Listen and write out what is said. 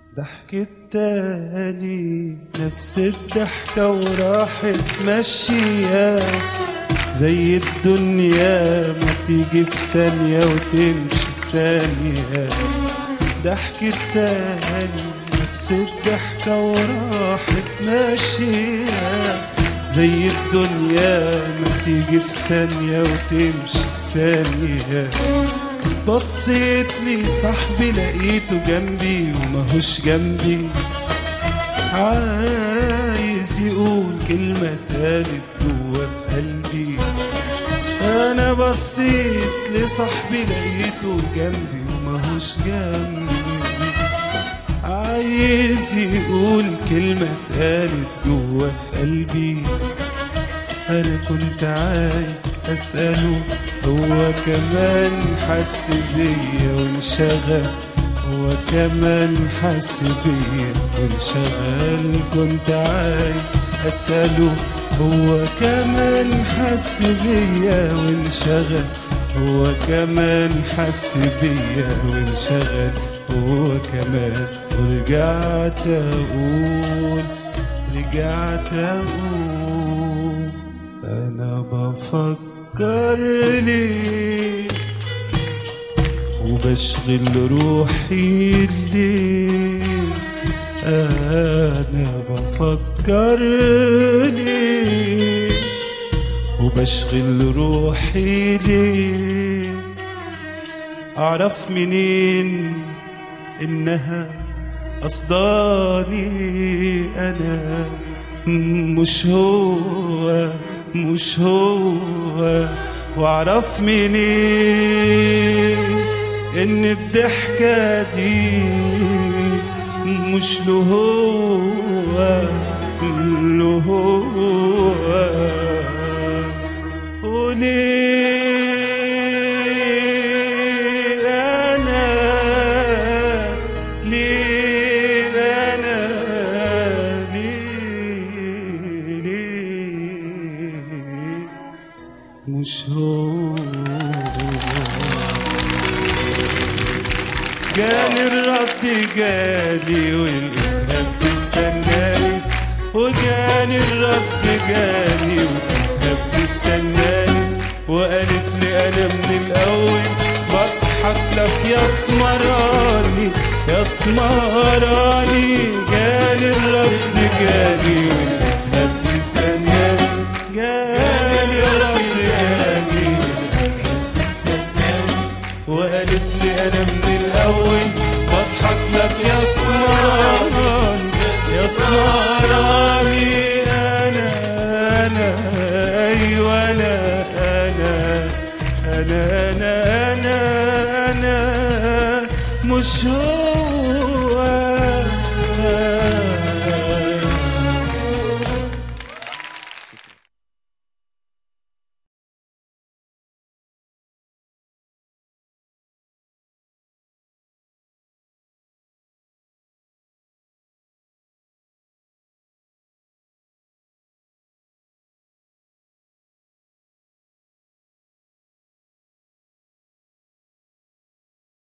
ضحكة تاني نفس الضحكة وراحت ماشية زي الدنيا ما تيجي في ثانية وتمشي في ثانية ضحكة تاني نفس الضحكة وراحت ماشية زي الدنيا ما تيجي في ثانية وتمشي في ثانية بصيت لي صاحبي لقيته جنبي وماهوش جنبي عايز يقول كلمة تالت جوا في قلبي أنا بصيت لصاحبي لقيته جنبي وماهوش جنبي عايز يقول كلمة تالت جوا في قلبي أنا كنت عايز أسأله هو كمان حس بيا وانشغل هو كمان حس بيا وانشغل كنت عايز أسأله هو كمان حس بيا وانشغل هو كمان حس بيا وانشغل هو كمان ورجعت أقول رجعت أقول أنا بفكر ليه وبشغل روحي ليه أنا بفكر ليه وبشغل روحي ليه أعرف منين إنها قصداني أنا مش هو مش هو واعرف منين ان الضحكة دي مش له هو له هو وليه انا ليه انا ليه ليه مش هو جاني الرد جاني والإرهاب تستناني وجاني الرد جاني والإرهاب تستناني وقالت لي أنا من الأول بضحك لك يا سمراني يا سمراني جاني الرد جاني والإرهاب تستناني جاني الرد جاني وقالت لي انا من الاول بضحك لك يا سمراني يا سمراني انا انا ايوه انا انا انا انا انا انا مش هو